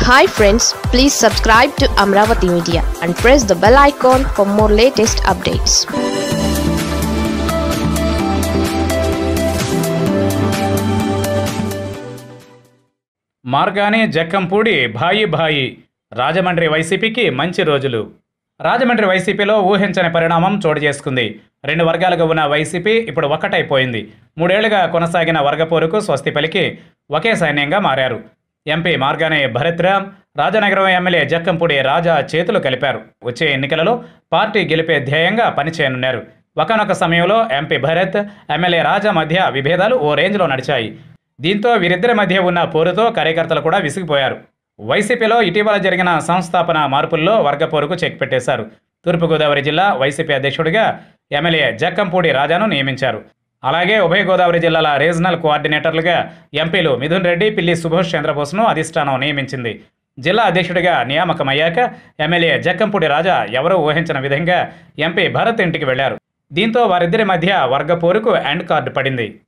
hi friends please subscribe to Amaravati media and press the bell icon for more latest updates Margani Jakkampudi భాయి భాయి రాజమండ్రి వైసీపీకి మంచి రోజులు రాజమండ్రి వైసీపీలో ఊహించని పరిణామం చోటు చేసుకుంది రెండు వర్గాలుగా ఉన్న వైసీపీ ఇప్పుడు ఒక్కటైపోయింది మూడేళ్లుగా కొనసాగిన వర్గపోరుకు స్వస్తి పలికి ఒకే సైన్యంగా మారారు ఎంపీ మార్గాని భరత్రామ్ రాజనగరం ఎమ్మెల్యే జక్కంపూడి రాజా చేతులు కలిపారు వచ్చే ఎన్నికలలో పార్టీ గెలిపే ధ్యేయంగా పనిచేయనున్నారు ఒకనొక సమయంలో ఎంపీ భరత్ ఎమ్మెల్యే రాజా మధ్య విభేదాలు ఓ రేంజ్లో నడిచాయి దీంతో వీరిద్దరి మధ్య ఉన్న పోరుతో కార్యకర్తలు కూడా విసిగిపోయారు వైసీపీలో ఇటీవల జరిగిన సంస్థాపన మార్పుల్లో వర్గపోరుకు చెక్ పెట్టేశారు తూర్పుగోదావరి జిల్లా వైసీపీ అధ్యక్షుడిగా ఎమ్మెల్యే జక్కంపూడి రాజాను నియమించారు అలాగే ఉభయ గోదావరి జిల్లాల రీజనల్ కోఆర్డినేటర్లుగా ఎంపీలు మిథున్ రెడ్డి పిల్లి సుభాష్ చంద్రబోస్ను అధిష్టానం నియమించింది జిల్లా అధ్యక్షుడిగా నియామకమయ్యాక ఎమ్మెల్యే జక్కంపూడి రాజా ఎవరూ ఊహించిన విధంగా ఎంపీ భరత్ ఇంటికి వెళ్లారు దీంతో వారిద్దరి మధ్య వర్గపోరుకు ఎండ్ కార్డు పడింది